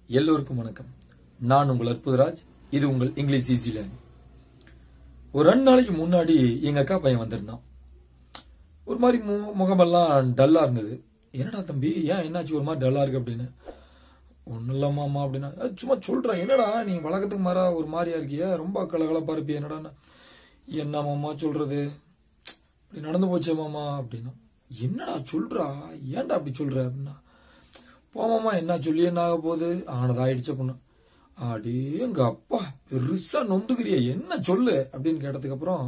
எல்லோருக்கும் வணக்கம் நான் உங்கள் அற்புதராஜ் இது உங்கள் இங்கிலீஷ் ஈஸி லேர்ன் ஒரு ரெண்டு நாளைக்கு முன்னாடி எங்க அக்கா பையன் வந்திருந்தான் ஒரு மாதிரி மு- முகமெல்லாம் டல்லா இருந்தது என்னடா தம்பி ஏன் என்னாச்சு ஒரு மாதிரி டல்லா இருக்கு அப்படின்னு ஒன்றும் இல்லை மாமா அப்படின்னா "அஹ், சும்மா சொல்றேன் என்னடா நீ வழக்கத்துக்கு மாறா ஒரு மாதிரியா இருக்கிய ரொம்ப கலகலப்பா இருப்பிய என்னடான்னு என்ன மாமா சொல்றது இப்படி நடந்து போச்சே மாமா அப்படின்னா என்னடா சொல்றா ஏன்டா அப்படி சொல்ற அப்படின்னா போமாமா என்ன சொல்லி என்ன ஆக போகுது ஆனதா ஆயிடுச்ச பொண்ணு அடே எங்க அப்பா பெருசா நொந்துக்கிறிய என்ன சொல்லு அப்படின்னு கேட்டதுக்கு அப்புறம்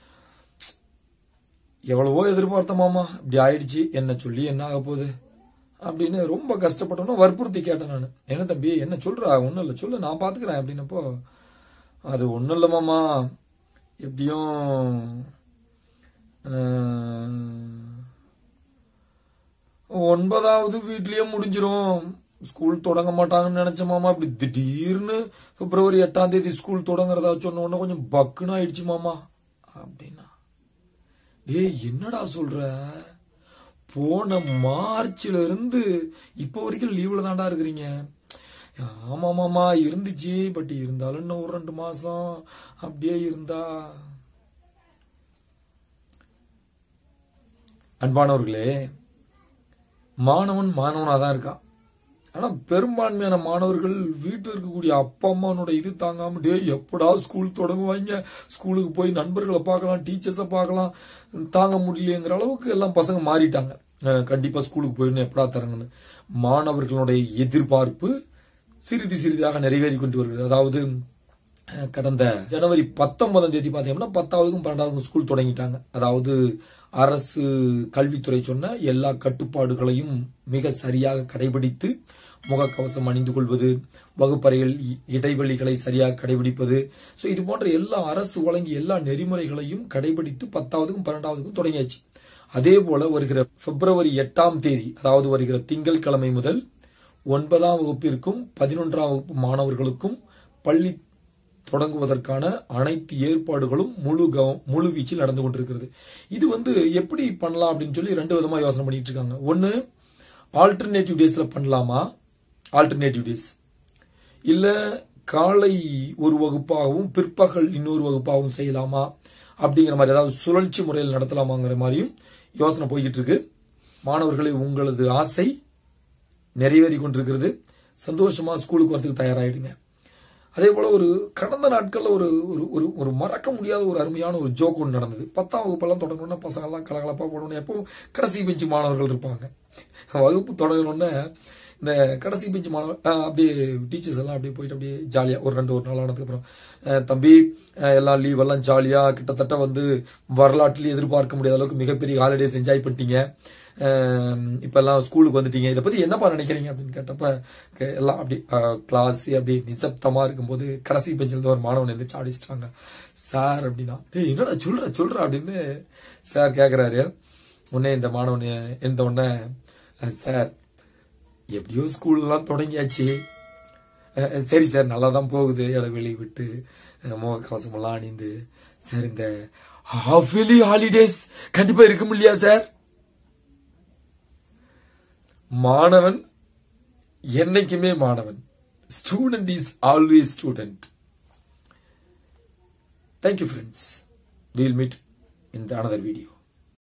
எவ்வளவோ எதிர்பார்த்த மாமா இப்படி ஆயிடுச்சு என்ன சொல்லி என்ன ஆக போகுது அப்படின்னு ரொம்ப கஷ்டப்பட்டோன்னு வற்புறுத்தி கேட்டேன் நான் என்ன தம்பி என்ன சொல்றா ஒன்றும் இல்லை சொல்லு நான் பாத்துக்கிறேன் அப்படின்னப்போ அது ஒன்றும் இல்லை மாமா எப்படியும் ஆஹ், ஒன்பதாவது வீட்லயே முடிஞ்சிரும் ஸ்கூல் தொடங்க மாட்டாங்கன்னு நினைச்ச மாமா இப்படி திடீர்னு பிப்ரவரி எட்டாம் தேதி ஸ்கூல் தொடங்குறதா சொன்ன உடனே கொஞ்சம் பக்குன்னு ஆயிடுச்சு மாமா அப்படின்னா டேய் என்னடா சொல்ற போன மார்ச்ல இருந்து இப்போ வரைக்கும் லீவ்ல தான்டா இருக்கிறீங்க ஆமா மாமா இருந்துச்சு பட் இருந்தாலும் இன்னும் ஒரு ரெண்டு மாசம் அப்படியே இருந்தா அன்பானவர்களே மாணவன் மாணவனா தான் இருக்கான் ஆனா பெரும்பான்மையான மாணவர்கள் வீட்டில் இருக்கக்கூடிய அப்பா அம்மானோட இது தாங்காம டே எப்படா ஸ்கூல் தொடங்குவாங்க ஸ்கூலுக்கு போய் நண்பர்களை பார்க்கலாம் டீச்சர்ஸை பார்க்கலாம் தாங்க முடியலங்கிற அளவுக்கு எல்லாம் பசங்க மாறிட்டாங்க அஹ் கண்டிப்பா ஸ்கூலுக்கு போயிடணும் எப்படா தரங்கன்னு மாணவர்களுடைய எதிர்பார்ப்பு சிறிது சிறிதாக நிறைவேறி கொண்டு வருகிறது அதாவது அஹ், கடந்த ஜனவரி பத்தொன்பதாம் தேதி பார்த்தீங்கன்னா பத்தாவதுக்கும் பன்னெண்டாவதுக்கும் ஸ்கூல் தொடங்கிட்டாங்க அதாவது அரசு கல்வித்துறை சொன்ன எல்லா கட்டுப்பாடுகளையும் மிக சரியாக கடைபிடித்து முகக்கவசம் அணிந்து கொள்வது வகுப்பறையில் இ- இடைவெளிகளை சரியாக கடைபிடிப்பது சோ இது போன்ற எல்லா அரசு வழங்கிய எல்லா நெறிமுறைகளையும் கடைபிடித்து பத்தாவதுக்கும் பன்னெண்டாவதுக்கும் தொடங்கியாச்சு அதே போல வருகிற பிப்ரவரி எட்டாம் தேதி அதாவது வருகிற திங்கட்கிழமை முதல் ஒன்பதாம் வகுப்பிற்கும் பதினொன்றாம் வகுப்பு மாணவர்களுக்கும் பள்ளி தொடங்குவதற்கான அனைத்து ஏற்பாடுகளும் முழு கவ- முழு வீச்சில் நடந்து கொண்டிருக்கிறது இது வந்து எப்படி பண்ணலாம் அப்படின்னு சொல்லி ரெண்டு விதமா யோசனை பண்ணிட்டு இருக்காங்க ஒன்னு ஆல்டர்னேட்டிவ் டேஸ்ல பண்ணலாமா ஆல்டர்னேட்டிவ் டேஸ் இல்ல காலை ஒரு வகுப்பாகவும் பிற்பகல் இன்னொரு வகுப்பாகவும் செய்யலாமா அப்படிங்கிற மாதிரி அதாவது சுழற்சி முறையில் நடத்தலாமாங்கிற மாதிரியும் யோசனை போய்கிட்டு இருக்கு மாணவர்களே உங்களது ஆசை நிறைவேறி கொண்டிருக்கிறது சந்தோஷமா ஸ்கூலுக்கு வரதுக்கு தயாராயிடுங்க அதே போல ஒரு கடந்த நாட்கள்ல ஒரு ஒரு ஒரு ஒரு மறக்க முடியாத ஒரு அருமையான ஒரு ஜோக் ஒன்று நடந்தது பத்தாம் வகுப்பெல்லாம் தொடங்கணும்னா பசங்க எல்லாம் கலகலப்பா போடணும் எப்பவும் கடைசி பெஞ்சு மாணவர்கள் இருப்பாங்க வகுப்பு தொடங்கணும்னா இந்த கடைசி பெஞ்சு மாணவர் ஆஹ், அப்படியே டீச்சர்ஸ் எல்லாம் அப்படியே போயிட்டு அப்படியே ஜாலியா ஒரு ரெண்டு ஒரு நாள் ஆனதுக்கு அப்புறம் ஆஹ், தம்பி ஆஹ், எல்லாம் லீவ் எல்லாம் ஜாலியா கிட்டத்தட்ட வந்து வரலாற்றில் எதிர்பார்க்க முடியாத அளவுக்கு மிகப்பெரிய ஹாலிடேஸ் என்ஜாய் பண்ணிட்டீங்க ஆஹ், இப்ப எல்லாம் ஸ்கூலுக்கு வந்துட்டீங்க இதை பத்தி என்னப்பா நினைக்கிறீங்க அப்படின்னு கேட்டப்ப க- எல்லாம் அப்படி கிளாஸ் அப்படி நிசப்தமா இருக்கும்போது கடைசி பெஞ்சில் இருந்து ஒரு மாணவன் எந்திரிச்சு ஆடிச்சிட்டாங்க சார் அப்படின்னா டேய் என்னடா சொல்ற சொல்ற அப்படின்னு சார் கேக்குறாரு உடனே இந்த மாணவன் எந்த உடனே "அஹ், சார் எப்படியோ ஸ்கூல்லாம் தொடங்கியாச்சு அஹ், அஹ், சரி சார் நல்லா தான் போகுது இடைவெளி விட்டு அஹ், முகக்கவசம் எல்லாம் அணிந்து சார் இந்த ஹாஃப் ஹாலிடேஸ் கண்டிப்பா இருக்க முடியா சார் மாணவன் என்னைக்குமே மாணவன் student is always student thank you friends we'll meet in the another video